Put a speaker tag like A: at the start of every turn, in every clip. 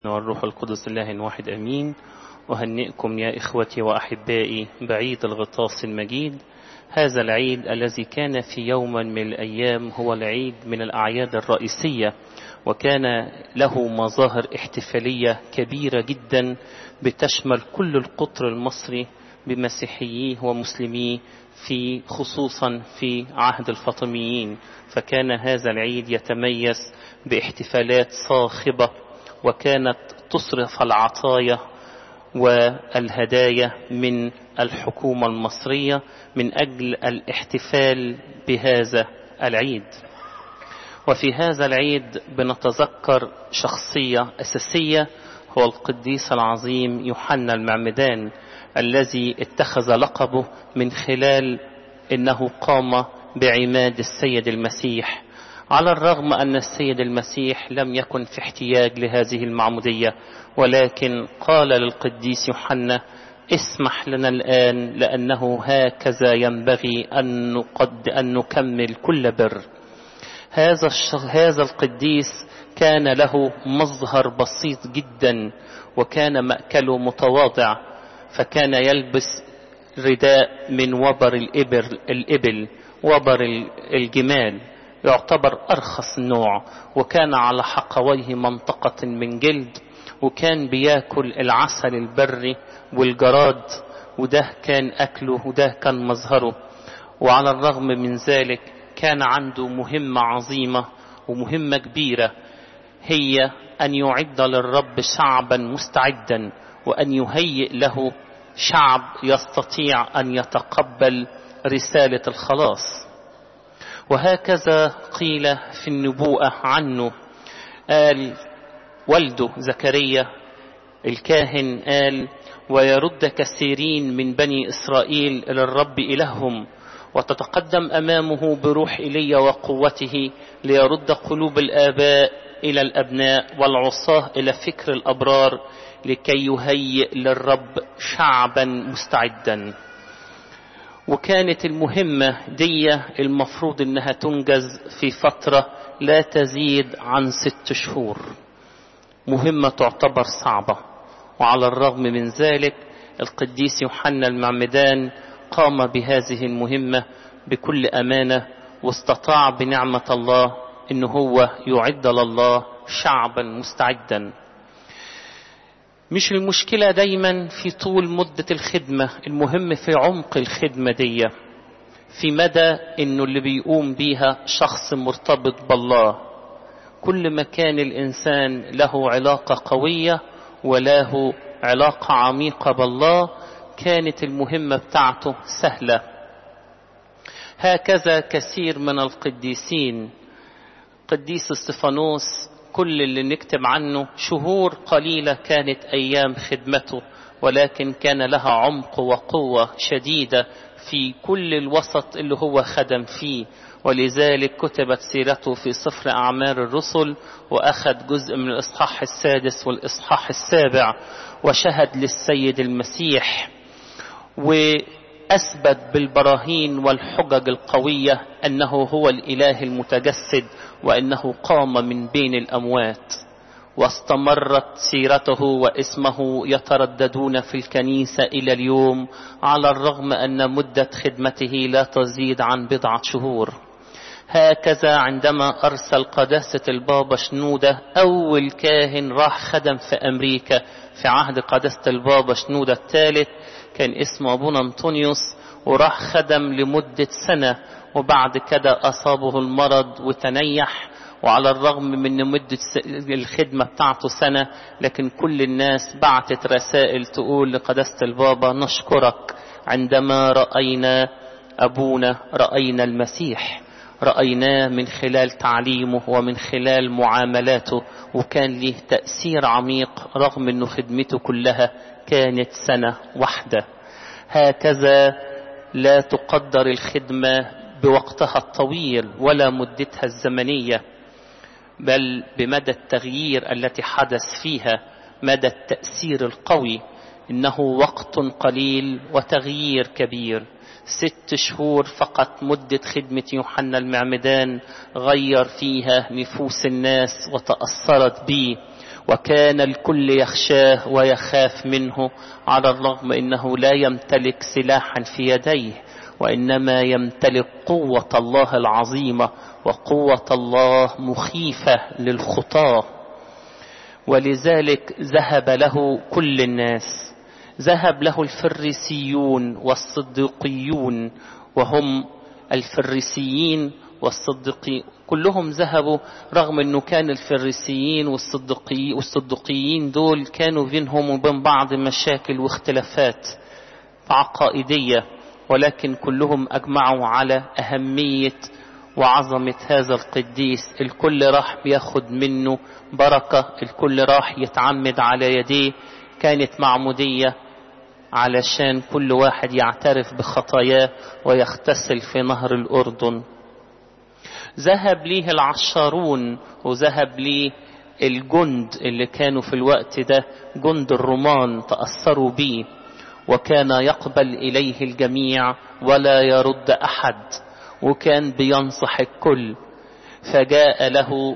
A: والروح القدس الله واحد أمين أهنئكم يا إخوتي وأحبائي بعيد الغطاس المجيد هذا العيد الذي كان في يوم من الأيام هو العيد من الأعياد الرئيسية وكان له مظاهر احتفالية كبيرة جدا بتشمل كل القطر المصري بمسيحييه ومسلميه في خصوصا في عهد الفاطميين فكان هذا العيد يتميز باحتفالات صاخبة وكانت تصرف العطايا والهدايا من الحكومة المصرية من أجل الاحتفال بهذا العيد وفي هذا العيد بنتذكر شخصية أساسية هو القديس العظيم يوحنا المعمدان الذي اتخذ لقبه من خلال انه قام بعماد السيد المسيح على الرغم ان السيد المسيح لم يكن في احتياج لهذه المعموديه ولكن قال للقديس يوحنا اسمح لنا الان لانه هكذا ينبغي ان نقد ان نكمل كل بر هذا هذا القديس كان له مظهر بسيط جدا وكان ماكله متواضع فكان يلبس رداء من وبر الإبل, الإبل وبر الجمال يعتبر أرخص نوع وكان على حقويه منطقة من جلد وكان بياكل العسل البري والجراد وده كان أكله وده كان مظهره وعلى الرغم من ذلك كان عنده مهمة عظيمة ومهمة كبيرة هي أن يعد للرب شعبا مستعدا وأن يهيئ له شعب يستطيع أن يتقبل رسالة الخلاص وهكذا قيل في النبوءة عنه قال والده زكريا الكاهن قال ويرد كثيرين من بني إسرائيل إلى الرب إلههم وتتقدم أمامه بروح إلي وقوته ليرد قلوب الآباء إلى الأبناء والعصاة إلى فكر الأبرار لكي يهيئ للرب شعبا مستعدا وكانت المهمة دي المفروض انها تنجز في فترة لا تزيد عن ست شهور مهمة تعتبر صعبة وعلى الرغم من ذلك القديس يوحنا المعمدان قام بهذه المهمة بكل أمانة واستطاع بنعمة الله ان هو يعد لله شعبا مستعدا مش المشكلة دايما في طول مدة الخدمة المهم في عمق الخدمة دي في مدى انه اللي بيقوم بيها شخص مرتبط بالله كل ما كان الانسان له علاقة قوية وله علاقة عميقة بالله كانت المهمة بتاعته سهلة هكذا كثير من القديسين قديس استفانوس كل اللي نكتب عنه شهور قليلة كانت أيام خدمته ولكن كان لها عمق وقوة شديدة في كل الوسط اللي هو خدم فيه ولذلك كتبت سيرته في سفر أعمال الرسل وأخذ جزء من الإصحاح السادس والإصحاح السابع وشهد للسيد المسيح وأثبت بالبراهين والحجج القوية أنه هو الإله المتجسد وأنه قام من بين الأموات واستمرت سيرته واسمه يترددون في الكنيسة إلى اليوم على الرغم أن مدة خدمته لا تزيد عن بضعة شهور هكذا عندما أرسل قداسة البابا شنودة أول كاهن راح خدم في أمريكا في عهد قداسة البابا شنودة الثالث كان اسمه أبونا أنطونيوس وراح خدم لمدة سنة وبعد كده أصابه المرض وتنيح وعلى الرغم من مدة الخدمة بتاعته سنة لكن كل الناس بعتت رسائل تقول لقداسة البابا نشكرك عندما رأينا أبونا رأينا المسيح رأيناه من خلال تعليمه ومن خلال معاملاته وكان له تأثير عميق رغم أنه خدمته كلها كانت سنة واحدة هكذا لا تقدر الخدمة بوقتها الطويل ولا مدتها الزمنية بل بمدى التغيير التي حدث فيها مدى التأثير القوي إنه وقت قليل وتغيير كبير ست شهور فقط مدة خدمة يوحنا المعمدان غير فيها نفوس الناس وتأثرت به وكان الكل يخشاه ويخاف منه على الرغم انه لا يمتلك سلاحا في يديه وانما يمتلك قوه الله العظيمه وقوه الله مخيفه للخطاه ولذلك ذهب له كل الناس ذهب له الفريسيون والصديقيون وهم الفريسيين والصديقين كلهم ذهبوا رغم انه كان الفريسيين والصدقي والصدقيين دول كانوا بينهم وبين بعض مشاكل واختلافات عقائدية ولكن كلهم اجمعوا على اهمية وعظمة هذا القديس الكل راح بياخد منه بركة الكل راح يتعمد على يديه كانت معمودية علشان كل واحد يعترف بخطاياه ويغتسل في نهر الأردن ذهب ليه العشارون وذهب ليه الجند اللي كانوا في الوقت ده جند الرومان تأثروا بيه وكان يقبل إليه الجميع ولا يرد أحد وكان بينصح الكل فجاء له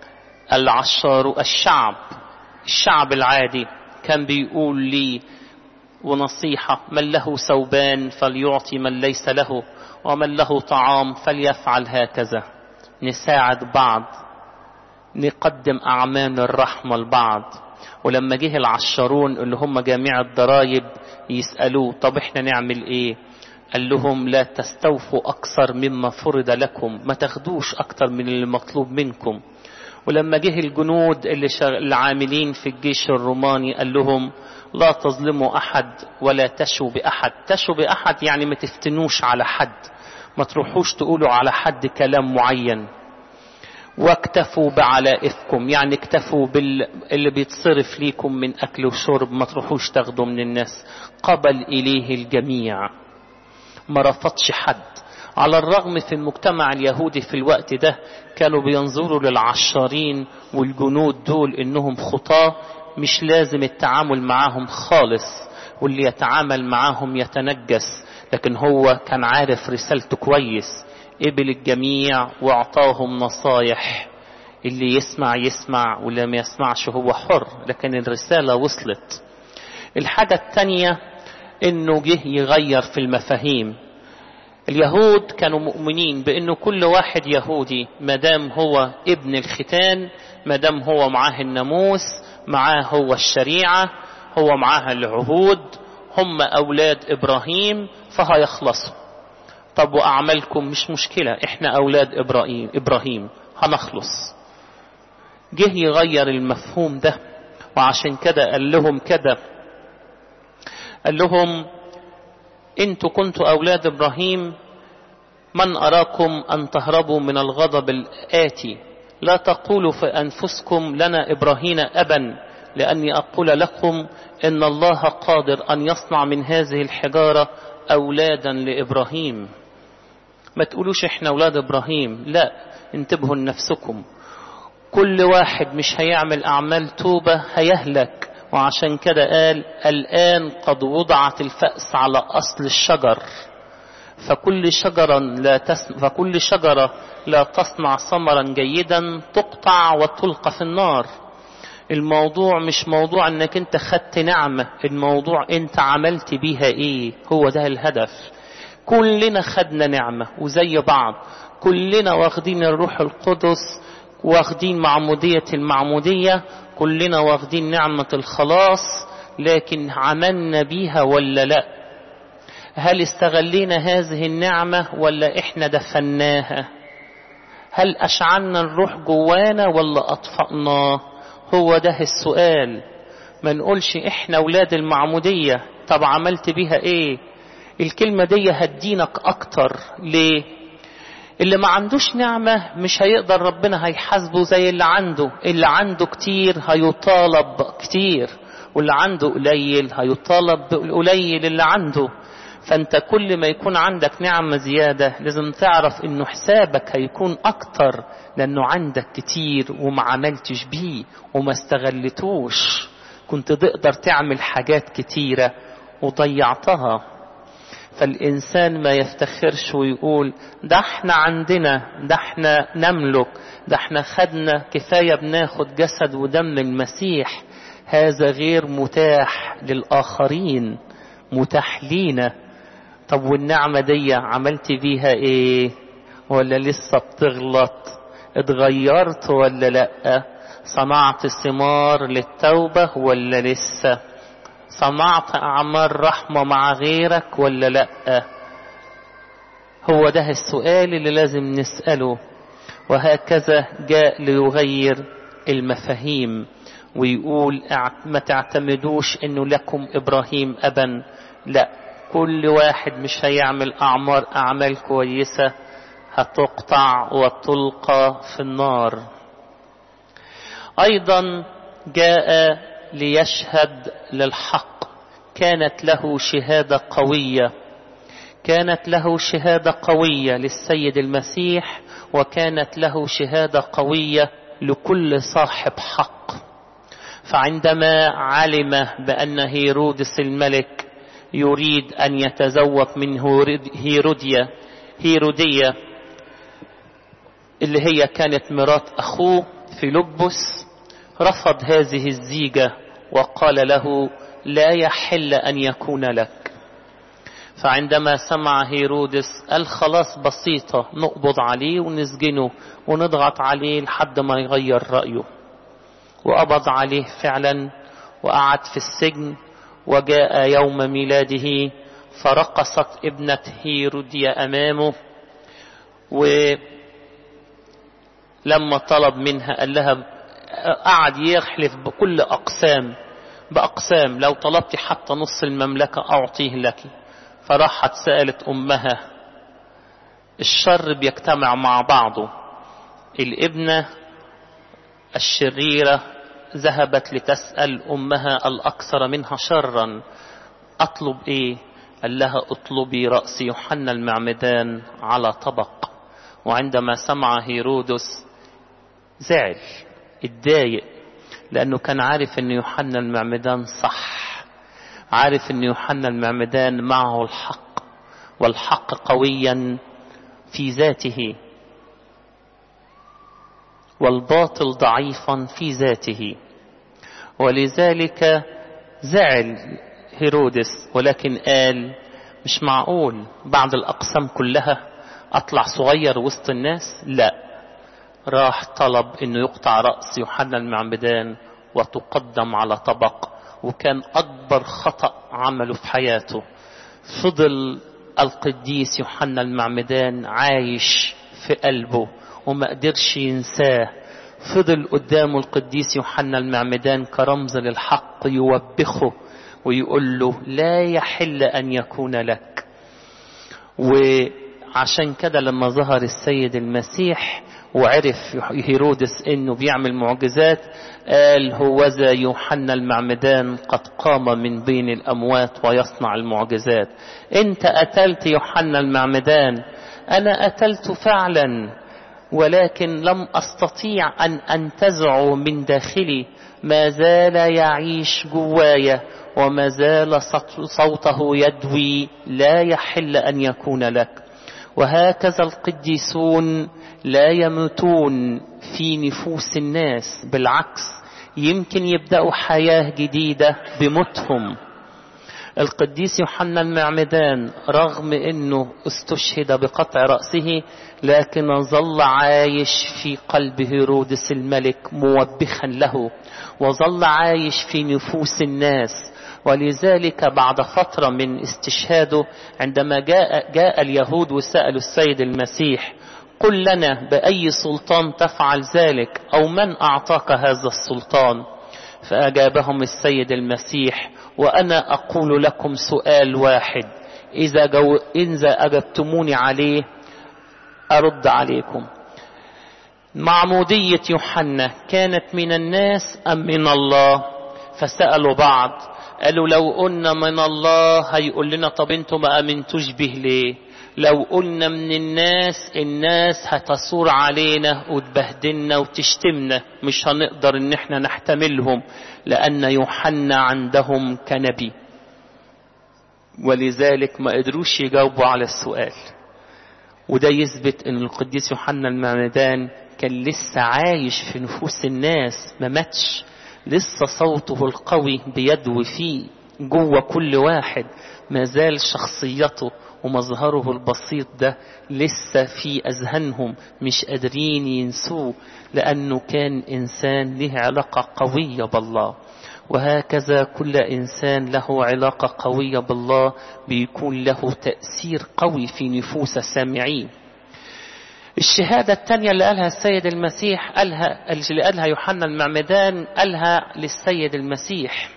A: العشار الشعب الشعب العادي كان بيقول لي ونصيحة من له ثوبان فليعطي من ليس له ومن له طعام فليفعل هكذا نساعد بعض نقدم أعمال الرحمة لبعض ولما جه العشرون اللي هم جميع الضرايب يسألوه طب احنا نعمل ايه قال لهم لا تستوفوا أكثر مما فرض لكم ما تاخدوش أكثر من اللي مطلوب منكم ولما جه الجنود اللي العاملين في الجيش الروماني قال لهم لا تظلموا أحد ولا تشوا بأحد تشوا بأحد يعني ما تفتنوش على حد ما تروحوش تقولوا على حد كلام معين واكتفوا بعلائفكم يعني اكتفوا باللي بيتصرف ليكم من أكل وشرب ما تروحوش تاخدوا من الناس قبل إليه الجميع ما رفضش حد على الرغم في المجتمع اليهودي في الوقت ده كانوا بينظروا للعشارين والجنود دول انهم خطاة مش لازم التعامل معاهم خالص واللي يتعامل معاهم يتنجس لكن هو كان عارف رسالته كويس قبل الجميع واعطاهم نصايح اللي يسمع يسمع واللي ما يسمعش هو حر لكن الرسالة وصلت الحاجة التانية انه جه يغير في المفاهيم اليهود كانوا مؤمنين بانه كل واحد يهودي مادام هو ابن الختان مادام هو معاه الناموس معاه هو الشريعة هو معاه العهود هم اولاد ابراهيم فهيخلصوا طب واعمالكم مش مشكلة احنا اولاد ابراهيم ابراهيم هنخلص جه يغير المفهوم ده وعشان كده قال لهم كده قال لهم انتوا كنتوا اولاد ابراهيم من اراكم ان تهربوا من الغضب الاتي لا تقولوا في انفسكم لنا ابراهيم ابا لاني اقول لكم ان الله قادر ان يصنع من هذه الحجاره اولادا لابراهيم ما تقولوش احنا اولاد ابراهيم لا انتبهوا لنفسكم كل واحد مش هيعمل اعمال توبه هيهلك وعشان كده قال الآن قد وضعت الفأس على أصل الشجر فكل شجرة لا تس... فكل شجرة لا تصنع ثمرا جيدا تقطع وتلقى في النار الموضوع مش موضوع انك انت خدت نعمة الموضوع انت عملت بيها ايه هو ده الهدف كلنا خدنا نعمة وزي بعض كلنا واخدين الروح القدس واخدين معمودية المعمودية كلنا واخدين نعمة الخلاص لكن عملنا بيها ولا لا هل استغلينا هذه النعمة ولا احنا دفناها هل أشعلنا الروح جوانا ولا أطفأناه هو ده السؤال ما نقولش احنا ولاد المعمودية طب عملت بيها ايه الكلمة دي هتدينك اكتر ليه اللي ما عندوش نعمة مش هيقدر ربنا هيحاسبه زي اللي عنده اللي عنده كتير هيطالب كتير واللي عنده قليل هيطالب بالقليل اللي عنده فانت كل ما يكون عندك نعمة زيادة لازم تعرف انه حسابك هيكون اكتر لانه عندك كتير وما عملتش بيه وما استغلتوش كنت تقدر تعمل حاجات كتيرة وضيعتها فالإنسان ما يفتخرش ويقول ده احنا عندنا ده احنا نملك ده احنا خدنا كفاية بناخد جسد ودم المسيح هذا غير متاح للآخرين متاح لينا طب والنعمة دي عملت بيها ايه ولا لسه بتغلط اتغيرت ولا لأ صنعت ثمار للتوبة ولا لسه صنعت أعمال رحمة مع غيرك ولا لأ هو ده السؤال اللي لازم نسأله وهكذا جاء ليغير المفاهيم ويقول ما تعتمدوش انه لكم ابراهيم ابا لا كل واحد مش هيعمل اعمار اعمال كويسة هتقطع وتلقى في النار ايضا جاء ليشهد للحق كانت له شهادة قوية كانت له شهادة قوية للسيد المسيح وكانت له شهادة قوية لكل صاحب حق فعندما علم بأن هيرودس الملك يريد أن يتزوج من هيروديا هيرودية اللي هي كانت مرات أخوه فيلبس رفض هذه الزيجة وقال له لا يحل أن يكون لك فعندما سمع هيرودس قال خلاص بسيطة نقبض عليه ونسجنه ونضغط عليه لحد ما يغير رأيه وقبض عليه فعلا وقعد في السجن وجاء يوم ميلاده فرقصت ابنة هيروديا أمامه ولما طلب منها قال لها قعد يحلف بكل أقسام بأقسام لو طلبت حتى نص المملكة أعطيه لك فراحت سألت أمها الشر بيجتمع مع بعضه الابنة الشريرة ذهبت لتسأل أمها الأكثر منها شرا أطلب إيه قال لها اطلبي رأس يوحنا المعمدان على طبق وعندما سمع هيرودس زعل اتضايق لأنه كان عارف أن يوحنا المعمدان صح عارف أن يوحنا المعمدان معه الحق والحق قويا في ذاته والباطل ضعيفا في ذاته ولذلك زعل هيرودس ولكن قال مش معقول بعد الأقسام كلها أطلع صغير وسط الناس لا راح طلب انه يقطع رأس يوحنا المعمدان وتقدم على طبق وكان أكبر خطأ عمله في حياته فضل القديس يوحنا المعمدان عايش في قلبه وما قدرش ينساه فضل قدامه القديس يوحنا المعمدان كرمز للحق يوبخه ويقول له لا يحل أن يكون لك وعشان كده لما ظهر السيد المسيح وعرف هيرودس انه بيعمل معجزات قال هوذا يوحنا المعمدان قد قام من بين الاموات ويصنع المعجزات انت قتلت يوحنا المعمدان انا قتلت فعلا ولكن لم استطيع ان انتزعه من داخلي ما زال يعيش جوايا وما زال صوته يدوي لا يحل ان يكون لك وهكذا القديسون لا يموتون في نفوس الناس بالعكس يمكن يبدأوا حياة جديدة بموتهم القديس يوحنا المعمدان رغم انه استشهد بقطع رأسه لكن ظل عايش في قلب هيرودس الملك موبخا له وظل عايش في نفوس الناس ولذلك بعد فترة من استشهاده عندما جاء, جاء اليهود وسألوا السيد المسيح قل لنا بأي سلطان تفعل ذلك أو من أعطاك هذا السلطان فأجابهم السيد المسيح وأنا أقول لكم سؤال واحد إذا, جو إذا أجبتموني عليه أرد عليكم معمودية يوحنا كانت من الناس أم من الله فسألوا بعض قالوا لو قلنا من الله هيقول لنا طب انتوا ما امنتوش به ليه لو قلنا من الناس الناس هتصور علينا وتبهدلنا وتشتمنا مش هنقدر ان احنا نحتملهم لان يوحنا عندهم كنبي ولذلك ما قدروش يجاوبوا على السؤال وده يثبت ان القديس يوحنا المعمدان كان لسه عايش في نفوس الناس ما ماتش لسه صوته القوي بيدوي فيه جوه كل واحد ما زال شخصيته ومظهره البسيط ده لسه في أذهانهم مش قادرين ينسوه لأنه كان إنسان له علاقة قوية بالله وهكذا كل إنسان له علاقة قوية بالله بيكون له تأثير قوي في نفوس سامعيه الشهادة الثانية اللي قالها السيد المسيح قالها اللي قالها يوحنا المعمدان قالها للسيد المسيح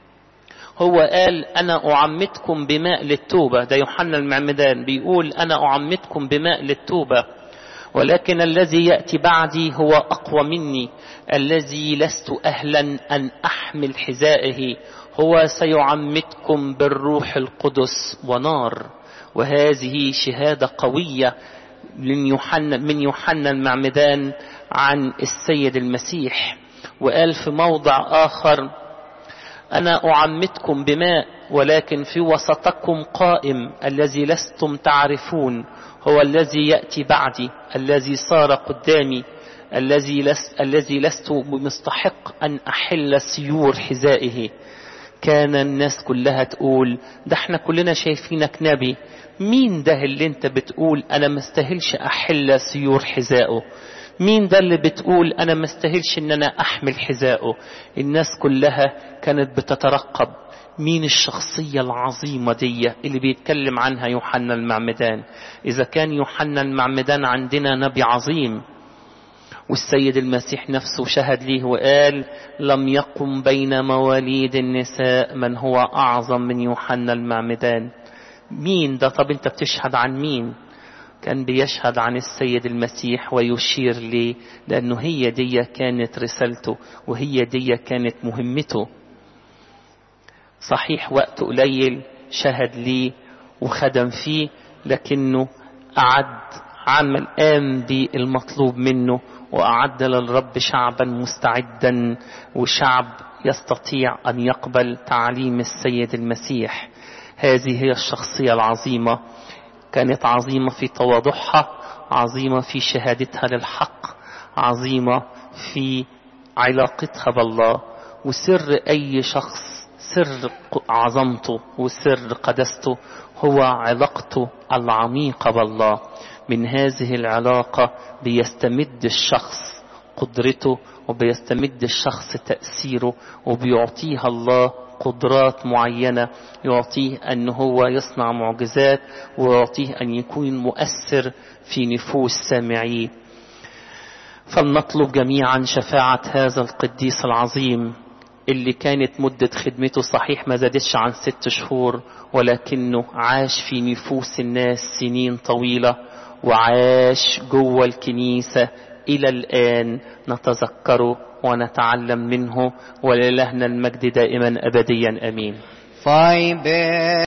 A: هو قال أنا أعمدكم بماء للتوبة ده يوحنا المعمدان بيقول أنا أعمدكم بماء للتوبة ولكن الذي يأتي بعدي هو أقوى مني الذي لست أهلا أن أحمل حذائه هو سيعمدكم بالروح القدس ونار وهذه شهادة قوية من يوحنا من يوحنا المعمدان عن السيد المسيح وقال في موضع آخر أنا أعمدكم بماء ولكن في وسطكم قائم الذي لستم تعرفون هو الذي يأتي بعدي الذي صار قدامي الذي لست, الذي لست بمستحق أن أحل سيور حذائه كان الناس كلها تقول ده احنا كلنا شايفينك نبي مين ده اللي انت بتقول انا مستاهلش احل سيور حذائه مين ده اللي بتقول انا مستاهلش ان انا احمل حذائه الناس كلها كانت بتترقب مين الشخصية العظيمة دي اللي بيتكلم عنها يوحنا المعمدان إذا كان يوحنا المعمدان عندنا نبي عظيم والسيد المسيح نفسه شهد ليه وقال لم يقم بين مواليد النساء من هو أعظم من يوحنا المعمدان مين ده طب انت بتشهد عن مين كان بيشهد عن السيد المسيح ويشير ليه لأنه هي دي كانت رسالته وهي دي كانت مهمته صحيح وقت قليل شهد ليه وخدم فيه لكنه أعد عمل قام بالمطلوب منه وأعد للرب شعبا مستعدا وشعب يستطيع أن يقبل تعليم السيد المسيح هذه هي الشخصية العظيمة كانت عظيمة في تواضعها عظيمة في شهادتها للحق عظيمة في علاقتها بالله وسر أي شخص سر عظمته وسر قدسته هو علاقته العميقة بالله من هذه العلاقة بيستمد الشخص قدرته وبيستمد الشخص تأثيره وبيعطيها الله قدرات معينة يعطيه أن هو يصنع معجزات ويعطيه أن يكون مؤثر في نفوس سامعيه فلنطلب جميعا شفاعة هذا القديس العظيم اللي كانت مدة خدمته صحيح ما زادتش عن ست شهور ولكنه عاش في نفوس الناس سنين طويلة وعاش جوه الكنيسة إلى الآن نتذكره ونتعلم منه وللهنا المجد دائما أبديا أمين